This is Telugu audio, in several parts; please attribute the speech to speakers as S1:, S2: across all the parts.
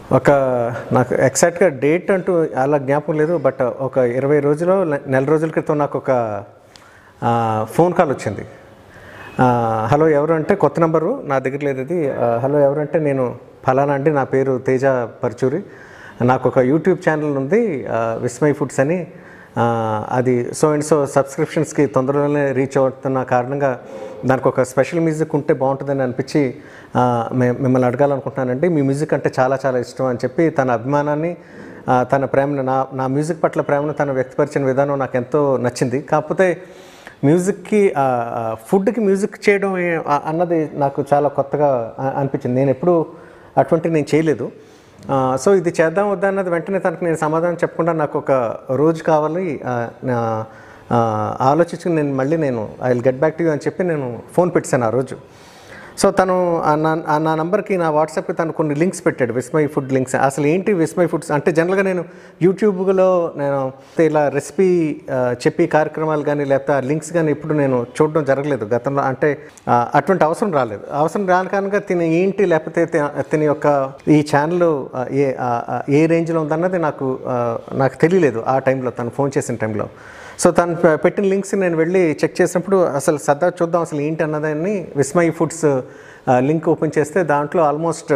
S1: ఒక నాకు ఎగ్జాక్ట్గా డేట్ అంటూ అలా జ్ఞాపకం లేదు బట్ ఒక ఇరవై రోజులు నెల రోజుల క్రితం నాకు ఒక ఆ, ఫోన్ కాల్ వచ్చింది ఆ, హలో ఎవరు అంటే కొత్త నెంబరు నా దగ్గర లేదు ఇది ఆ, హలో ఎవరంటే నేను ఫలానా అండి నా పేరు తేజ పర్చూరి నాకు ఒక యూట్యూబ్ ఛానల్ ఉంది ఆ, విస్మయ్ ఫుడ్స్ అని ఆ, అది సో అండ్ సో సబ్స్క్రిప్షన్స్కి తొందరలోనే రీచ్ అవుతున్న కారణంగా దానికి ఒక స్పెషల్ మ్యూజిక్ ఉంటే బాగుంటుందని అనిపించి ఆ, మే- మిమ్మల్ని అడగాలనుకుంటున్నానండి మీ మ్యూజిక్ అంటే చాలా చాలా ఇష్టం అని చెప్పి తన అభిమానాన్ని ఆ, తన ప్రేమను నా నా మ్యూజిక్ పట్ల ప్రేమను తను వ్యక్తపరిచిన విధానం నాకు ఎంతో నచ్చింది కాకపోతే మ్యూజిక్కి ఆ, ఆ, ఫుడ్కి మ్యూజిక్ చేయడం ఏ- ఆ- అన్నది నాకు చాలా కొత్తగా ఆ- అనిపించింది నేను ఎప్పుడు అటువంటి నేను చేయలేదు ఆ, సో ఇది చేద్దాం వద్దా అన్నది వెంటనే తనకు నేను సమాధానం చెప్పకుండా నాకు ఒక రోజు కావాలి ఆ, నా ఆ, ఆలోచించుకుని నేను మళ్ళీ నేను I will get back to you అని చెప్పి నేను ఫోన్ పెట్టాను ఆ రోజు సో తను ఆ నా ఆ నా నంబర్కి నా వాట్సాప్కి తను కొన్ని లింక్స్ పెట్టాడు విస్మయ్ ఫుడ్ లింక్స్ అసలు ఏంటి విస్మయ్ ఫుడ్స్ అంటే జనరల్గా నేను యూట్యూబ్లో నేను ఇలా రెసిపీ ఆ, చెప్పి కార్యక్రమాలు కానీ లేకపోతే ఆ లింక్స్ కానీ ఇప్పుడు నేను చూడడం జరగలేదు గతంలో అంటే ఆ, అటువంటి అవసరం రాలేదు అవసరం రాని కారణంగా తిని ఏంటి లేకపోతే తి- తిని యొక్క ఈ ఛానల్ ఏ ఆ, ఆ, ఏ రేంజ్లో ఉందన్నది నాకు ఆ, నాకు తెలియలేదు ఆ టైంలో తను ఫోన్ చేసిన టైంలో సో తను పె- పెట్టిన లింక్స్ నేను వెళ్ళి చెక్ చేసినప్పుడు అసలు సరదా చూద్దాం అసలు ఏంటి అన్నదాన్ని విస్మయ్ ఫుడ్స్ లింక్ ఓపెన్ చేస్తే దాంట్లో ఆల్మోస్ట్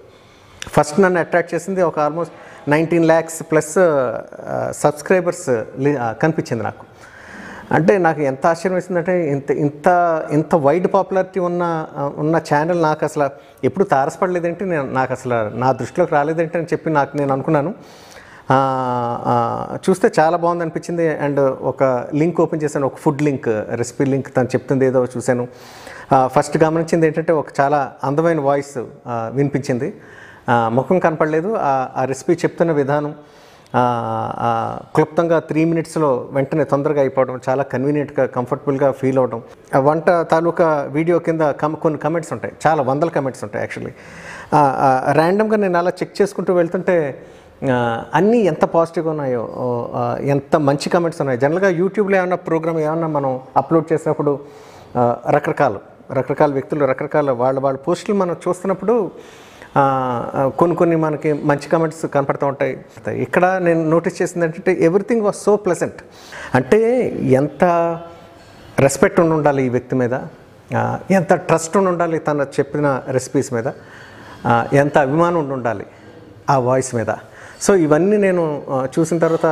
S1: ఫస్ట్ నన్ను అట్రాక్ట్ చేసింది ఒక almost nineteen lakhs plus subscribers కనిపించింది నాకు అంటే నాకు ఎంత ఆశ్చర్యం వేసిందంటే ఇంత ఇంత ఇంత వైడ్ పాపులారిటీ ఉన్న ఆ, ఉన్న ఛానల్ నాకు అసలు ఎప్పుడు తారసపడలేదేంటి నేను నాకు అసలు నా దృష్టిలోకి రాలేదేంటి అని చెప్పి నాకు నేను అనుకున్నాను ఆ, ఆ, చూస్తే చాలా బాగుంది అనిపించింది అండ్ ఒక లింక్ ఓపెన్ చేశాను ఒక ఫుడ్ లింక్ రెసిపీ లింక్ తను చెప్తుంది ఏదో చూశాను ఫస్ట్ గమనించింది ఏంటంటే ఒక చాలా అందమైన వాయిస్ వినిపించింది ఆ, ముఖం కనపడలేదు ఆ- ఆ రెసిపీ చెప్తున్న విధానం ఆ, ఆ, క్లుప్తంగా త్రీ మినిట్స్లో వెంటనే తొందరగా అయిపోవడం చాలా కన్వీనియంట్గా కంఫర్టబుల్గా ఫీల్ అవడం ఆ వంట తాలూకా వీడియో కింద కమ్ కొన్ని కమెంట్స్ ఉంటాయి చాలా వందల కమెంట్స్ ఉంటాయి యాక్చువల్లీ ర్యాండమ్గా నేను అలా చెక్ చేసుకుంటూ వెళ్తుంటే ఆ, అన్నీ ఎంత పాజిటివ్గా ఉన్నాయో ఓ, ఆ, ఎంత మంచి కమెంట్స్ ఉన్నాయి జనరల్గా యూట్యూబ్లో ఏమన్నా ప్రోగ్రామ్ ఏమన్నా మనం అప్లోడ్ చేసినప్పుడు ఆ, రకరకాలు రకరకాల వ్యక్తులు రకరకాల వాళ్ళ వాళ్ళ పోస్టులు మనం చూస్తున్నప్పుడు ఆ, ఆ, కొన్ని కొన్ని మనకి మంచి కమెంట్స్ కనపడుతూ ఉంటాయి ఇక్కడ నేను నోటీస్ చేసింది ఏంటంటే ఎవ్రీథింగ్ వాజ్ సో ప్లెజెంట్ అంటే ఎంత రెస్పెక్ట్ ఉండి ఉండాలి ఈ వ్యక్తి మీద ఆ, ఎంత ట్రస్ట్ ఉండి ఉండాలి తన చెప్పిన రెసిపీస్ మీద ఆ, ఎంత అభిమానం ఉండి ఉండాలి ఆ వాయిస్ మీద సో ఇవన్నీ నేను ఆ, చూసిన తర్వాత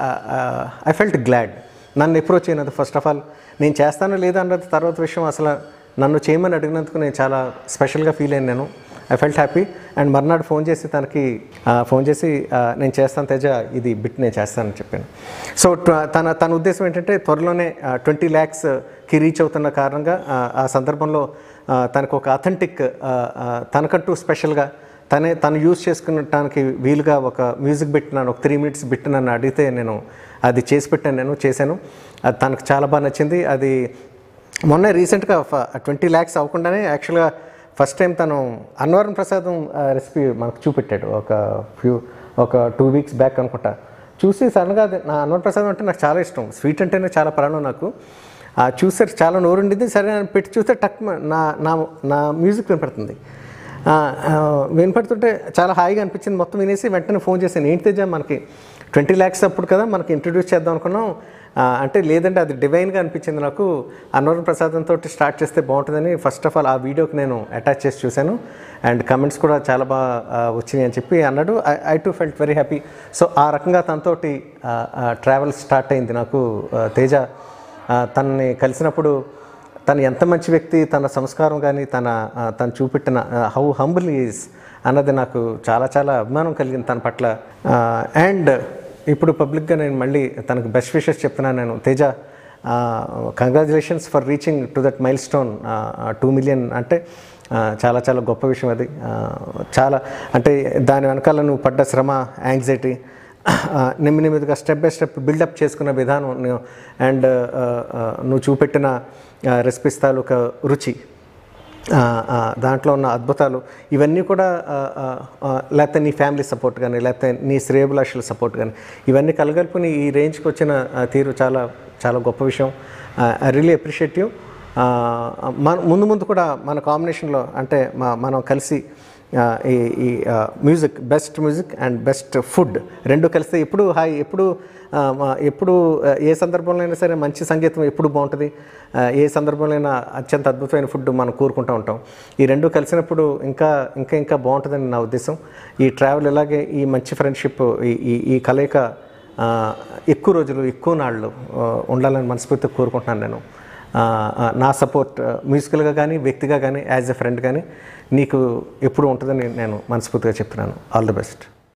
S1: ఐ ఫెల్ట్ గ్లాడ్ నన్ను అప్రోచ్ అయినది ఫస్ట్ ఆఫ్ ఆల్ నేను చేస్తానో లేదా అన్నది తర్వాత విషయం అసలు నన్ను చేయమని అడిగినందుకు నేను చాలా స్పెషల్గా ఫీల్ అయ్యాను నేను ఐ ఫెల్ట్ హ్యాపీ అండ్ మర్నాడు ఫోన్ చేసి తనకి ఆ, ఫోన్ చేసి ఆ, నేను చేస్తాను తేజ ఇది బిట్ నేను చేస్తానని చెప్పాను సో ట- తన తన ఉద్దేశం ఏంటంటే త్వరలోనే ట్వంటీ ల్యాక్స్కి రీచ్ అవుతున్న కారణంగా ఆ, ఆ సందర్భంలో ఆ, తనకు ఒక అథెంటిక్ తనకంటూ స్పెషల్గా తనే తను యూజ్ చేసుకునటానికి వీలుగా ఒక మ్యూజిక్ బిట్ నన్ను ఒక త్రీ మినిట్స్ బిట్ నన్ను అడిగితే నేను అది చేసి పెట్టాను నేను చేశాను అది తనకు చాలా బాగా నచ్చింది అది మొన్న రీసెంట్గా ట్వంటీ ల్యాక్స్ అవ్వకుండానే యాక్చువల్గా ఫస్ట్ టైం తను అన్నవరం ప్రసాదం రెసిపీ మనకు చూపెట్టాడు ఒక ఫ్యూ ఒక టూ వీక్స్ బ్యాక్ అనుకుంటా చూసి సడన్గా అది నా అన్నవరం ప్రసాదం అంటే నాకు చాలా ఇష్టం స్వీట్ అంటేనే చాలా ప్రాణం నాకు ఆ చూస్తే చాలా నోరుండింది సరే అని పెట్టి చూస్తే టక్ మ- నా నా నా మ్యూజిక్ వినపడుతుంది ఆ, ఆ, వినపడుతుంటే చాలా హాయిగా అనిపించింది మొత్తం వినేసి వెంటనే ఫోన్ చేశాను ఏంటి తేజ మనకి ట్వంటీ ల్యాక్స్ అప్పుడు కదా మనకి ఇంట్రడ్యూస్ చేద్దాం అనుకున్నాం ఆ, అంటే లేదంటే అది డివైన్గా అనిపించింది నాకు అన్నవరం ప్రసాదంతో స్టార్ట్ చేస్తే బాగుంటుందని ఫస్ట్ ఆఫ్ ఆల్ ఆ వీడియోకి నేను అటాచ్ చేసి చూశాను అండ్ కమెంట్స్ కూడా చాలా బాగా ఆ, వచ్చినాయి అని చెప్పి అన్నాడు I too felt very happy so ఆ రకంగా తనతోటి ట్రావెల్ స్టార్ట్ అయింది నాకు ఆ, తేజ ఆ, తనని కలిసినప్పుడు తను ఎంత మంచి వ్యక్తి తన సంస్కారం కానీ తన ఆ, తను చూపెట్టిన హౌ హంబుల్ ఈజ్ అన్నది నాకు చాలా చాలా అభిమానం కలిగింది తన పట్ల అండ్ ఇప్పుడు పబ్లిక్గా నేను మళ్ళీ తనకు బెస్ట్ విషెస్ చెప్తున్నాను నేను Teja congratulations for reaching to that milestone two million అంటే ఆ, చాలా చాలా గొప్ప విషయం అది ఆ, చాలా అంటే దాని వెనకాల నువ్వు పడ్డ శ్రమ యాంగ్జైటీ నెమ్మది నెమ్మదిగా స్టెప్ బై స్టెప్ బిల్డప్ చేసుకున్న విధానం నువ్వు- అండ్ ఆ, ఆ, నువ్వు చూపెట్టిన రెసిపీస్ తాలూకా రుచి ఆ, ఆ, దాంట్లో ఉన్న అద్భుతాలు ఇవన్నీ కూడా ఆ, ఆ, ఆ, లేకపోతే నీ ఫ్యామిలీ సపోర్ట్ కానీ లేకపోతే నీ శ్రేయభిలాషుల సపోర్ట్ కానీ ఇవన్నీ కలగలుపుని ఈ రేంజ్కి వచ్చిన ఆ, తీరు చాలా చాలా గొప్ప విషయం ఐ రియలీ అప్రిషియేట్ యూ మన ముందు ముందు కూడా మన కాంబినేషన్లో అంటే మా మనం కలిసి ఆ, ఈ ఈ music best music and best food రెండు కలిస్తే ఎప్పుడు హాయ్ ఎప్పుడు ఆ, మా- ఎప్పుడు ఆ, ఏ సందర్భంలో అయినా సరే మంచి సంగీతం ఎప్పుడు బాగుంటుంది ఆ, ఏ సందర్భంలో అయినా అత్యంత అద్భుతమైన ఫుడ్ మనం కోరుకుంటూ ఉంటాం ఈ రెండు కలిసినప్పుడు ఇంకా ఇంకా ఇంకా బాగుంటుందని నా ఉద్దేశం ఈ ట్రావెల్ ఇలాగే ఈ మంచి ఫ్రెండ్షిప్ ఈ ఈ ఈ కలయిక ఆ, ఎక్కువ రోజులు ఎక్కువ నాళ్ళు ఆ, ఉండాలని మనస్ఫూర్తిగా కోరుకుంటున్నాను నేను ఆ, ఆ, నా సపోర్ట్ మ్యూజికల్గా కానీ వ్యక్తిగా కానీ యాజ్ ఎ ఫ్రెండ్ కానీ నీకు ఎప్పుడు ఉంటుందని నేను మనస్ఫూర్తిగా చెప్తున్నాను ఆల్ ది బెస్ట్